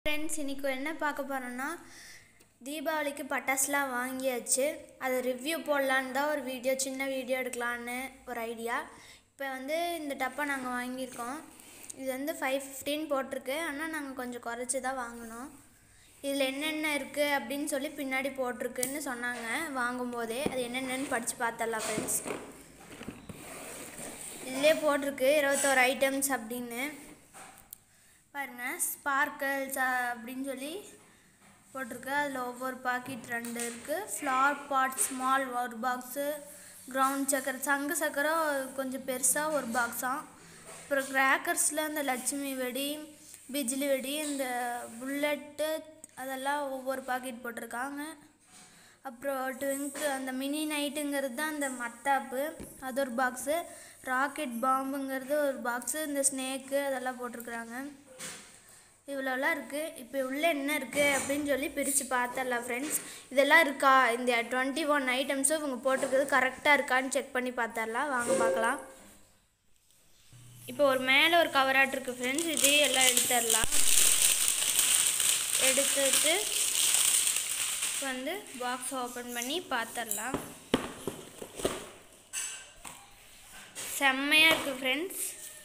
friends இன்றைக்கி என்ன பார்க்க போகிறோன்னா தீபாவளிக்கு பட்டாசுலாம் வாங்கியாச்சு அதை ரிவ்யூ போடலான்னு தான் ஒரு வீடியோ சின்ன வீடியோ எடுக்கலான்னு ஒரு ஐடியா இப்போ வந்து இந்த டப்பா நாங்கள் வாங்கியிருக்கோம் இது வந்து ஃபைவ் ஃபிஃப்டின் போட்டிருக்கு ஆனால் நாங்கள் கொஞ்சம் குறைச்சி தான் வாங்கினோம் இதில் என்னென்ன இருக்குது அப்படின்னு சொல்லி பின்னாடி போட்டிருக்குன்னு சொன்னாங்க வாங்கும்போதே அது என்னென்னன்னு படித்து பார்த்தரலாம் ஃப்ரெண்ட்ஸ் இதிலே போட்டிருக்கு இருபத்தோரு ஐட்டம்ஸ் அப்படின்னு பாருங்க ஸ்பார்க்கல்ஸ் அப்படின்னு சொல்லி போட்டிருக்கு அதில் ஒவ்வொரு பாக்கெட் ரெண்டு இருக்குது ஃப்ளார் பாட் ஸ்மால் ஒரு பாக்ஸு கிரவுண்ட் சக்கரை சங்கு சக்கரம் கொஞ்சம் பெருசாக ஒரு பாக்ஸாக அப்புறம் கிராக்கர்ஸில் இந்த லட்சுமி வெடி பிஜ்லி வெடி இந்த புல்லட்டு அதெல்லாம் ஒவ்வொரு பாக்கெட் போட்டிருக்காங்க அப்புறம் ட்விங்க் அந்த மினி நைட்டுங்கிறது தான் அந்த மத்தாப்பு அது ஒரு பாக்ஸு ராக்கெட் பாம்புங்கிறது ஒரு பாக்ஸு இந்த ஸ்னேக்கு அதெல்லாம் போட்டிருக்குறாங்க இவ்வளோலாம் இருக்குது இப்போ உள்ள என்ன இருக்குது அப்படின்னு சொல்லி பிரித்து பார்த்தரலாம் ஃப்ரெண்ட்ஸ் இதெல்லாம் இருக்கா இந்த டுவெண்ட்டி ஒன் ஐட்டம்ஸும் இவங்க போட்டிருக்கிறது கரெக்டாக இருக்கான்னு செக் பண்ணி பார்த்தரலாம் வாங்க பார்க்கலாம் இப்போ ஒரு மேலே ஒரு கவராட் இருக்குது ஃப்ரெண்ட்ஸ் இதே எல்லாம் எடுத்துடலாம் எடுத்துட்டு வந்து பாக்ஸ் ஓப்பன் பண்ணி பார்த்துடலாம் செம்மையாக இருக்குது ஃப்ரெண்ட்ஸ்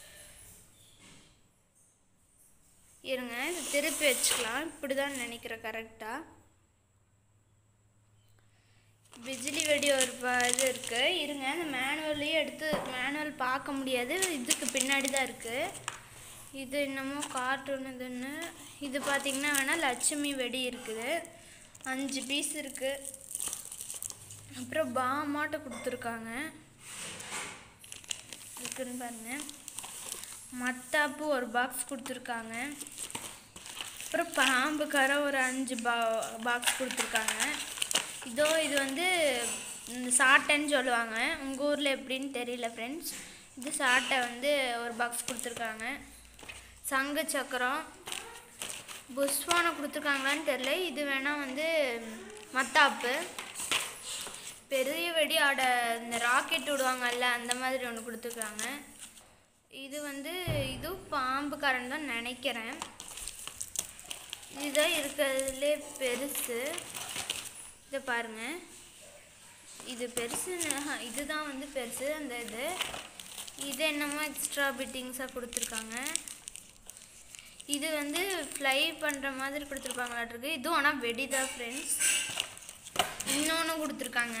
இருங்க இது திருப்பி வச்சுக்கலாம் இப்படி தான் நினைக்கிறேன் கரெக்டாக பிஜிலி வெடி ஒரு ப- இது இருக்குது இருங்க இந்த மேனுவல்லையும் எடுத்து மேனுவல் பார்க்க முடியாது இதுக்கு பின்னாடி தான் இருக்குது இது என்னமோ கார்ட்டூன் இதுன்னு இது பார்த்தீங்கன்னா வேணால் லட்சுமி வெடி இருக்குது அஞ்சு பீஸ் இருக்குது அப்புறம் பாமாட்ட கொடுத்துருக்காங்க இருக்குன்னு பாருங்க மத்தாப்பு ஒரு பாக்ஸ் கொடுத்துருக்காங்க அப்புறம் பாம்பு கரை ஒரு அஞ்சு பா பாக்ஸ் கொடுத்துருக்காங்க இதோ இது வந்து இந்த சாட்டைன்னு சொல்லுவாங்க உங்கள் ஊரில் எப்படின்னு தெரியல ஃப்ரெண்ட்ஸ் இது சாட்டை வந்து ஒரு பாக்ஸ் கொடுத்துருக்காங்க சங்கு சக்கரம் புஷ்வானம் கொடுத்துருக்காங்களான்னு தெரில இது வேணால் வந்து மத்தாப்பு பெரிய வெடி ஆட இந்த ராக்கெட் விடுவாங்கல்ல அந்த மாதிரி ஒன்று கொடுத்துருக்காங்க இது வந்து இது பாம்பு கரண்ட் தான் நினைக்கிறேன் இதுதான் இருக்கிறதுலே பெருசு இதை பாருங்க இது பெருசுன்னு ஆஹா, இதுதான் வந்து பெருசு அந்த இது இது என்னமோ எக்ஸ்ட்ரா பிட்டிங்ஸாக கொடுத்துருக்காங்க இது வந்து ஃப்ளை பண்ணுற மாதிரி கொடுத்துருப்பாங்களாட்டிருக்கு இதுவும் ஆனால் வெடி தான் ஃப்ரெண்ட்ஸ் இன்னொன்று கொடுத்துருக்காங்க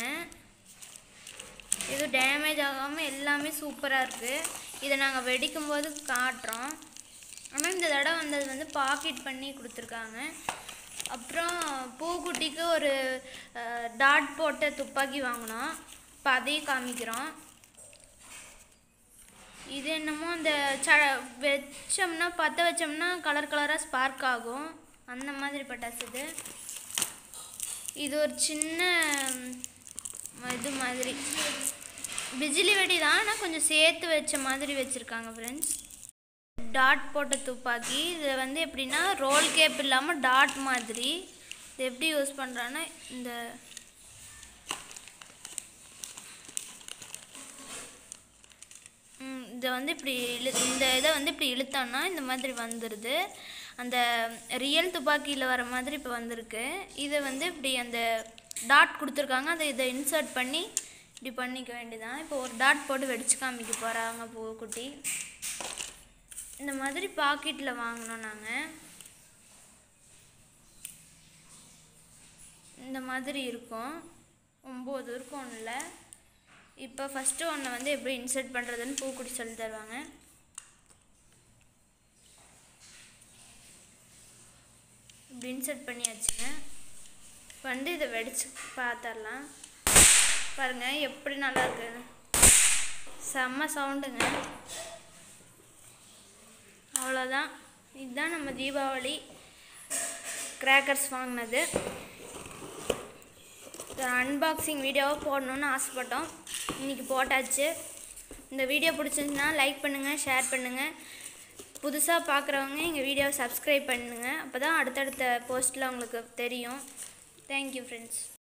இது டேமேஜ் ஆகாமல் எல்லாமே சூப்பராக இருக்குது இதை நாங்கள் வெடிக்கும் போது காட்டுறோம் ஆனால் இந்த தடவை வந்தது வந்து பாக்கெட் பண்ணி கொடுத்துருக்காங்க அப்புறம் பூக்குட்டிக்கு ஒரு டாட் போட்ட துப்பாக்கி வாங்கினோம் இப்போ அதையும் காமிக்கிறோம் இது என்னமோ அந்த ச வச்சோம்னா பற்ற வச்சோம்னா கலர் கலராக ஸ்பார்க் ஆகும் அந்த மாதிரி பட்டாசு இது இது ஒரு சின்ன ம், இது மாதிரி பிஜிலி வெடி தான் ஆனால் கொஞ்சம் சேர்த்து வச்ச மாதிரி வச்சுருக்காங்க ஃப்ரெண்ட்ஸ் டாட் போட்ட துப்பாக்கி இதில் வந்து எப்படின்னா ரோல் கேப் இல்லாமல் டாட் மாதிரி இது எப்படி யூஸ் பண்ணுறான்னா இந்த ம், இதை வந்து இப்படி இழு இந்த இதை வந்து இப்படி இழுத்தோன்னா இந்த மாதிரி வந்துடுது அந்த ரியல் துப்பாக்கியில் வர மாதிரி இப்போ வந்திருக்கு இதை வந்து இப்படி அந்த டாட் கொடுத்துருக்காங்க அதை இதை இன்சர்ட் பண்ணி இப்படி பண்ணிக்க வேண்டியதான் இப்போ ஒரு டாட் போட்டு வெடிச்சு காமிக்க போகிறாங்க பூக்குட்டி இந்த மாதிரி பாக்கெட்டில் வாங்கினோம் நாங்கள் இந்த மாதிரி இருக்கும் ஒம்பது இருக்கும் ஒன்றில் இப்போ ஃபஸ்ட்டு ஒன்றை வந்து எப்படி இன்சர்ட் பண்ணுறதுன்னு பூக்குட்டி சொல்லி தருவாங்க இப்படி இன்சர்ட் பண்ணியாச்சுங்க இப்போ வந்து இதை வெடிச்சு பார்த்துடலாம் பாருங்க எப்படி நல்லா இருக்குன்னு செம்ம சவுண்டுங்க அவ்வளோதான் இதுதான் நம்ம தீபாவளி கிராக்கர்ஸ் வாங்கினது அன்பாக்சிங் வீடியோவை போடணுன்னு ஆசைப்பட்டோம் இன்றைக்கி போட்டாச்சு இந்த வீடியோ பிடிச்சிருந்துச்சுன்னா லைக் பண்ணுங்கள் ஷேர் பண்ணுங்கள் புதுசாக பார்க்குறவங்க எங்கள் வீடியோவை சப்ஸ்கிரைப் பண்ணுங்கள் அப்போ தான் அடுத்தடுத்த போஸ்ட்டில் உங்களுக்கு தெரியும் தேங்க்யூ ஃப்ரெண்ட்ஸ்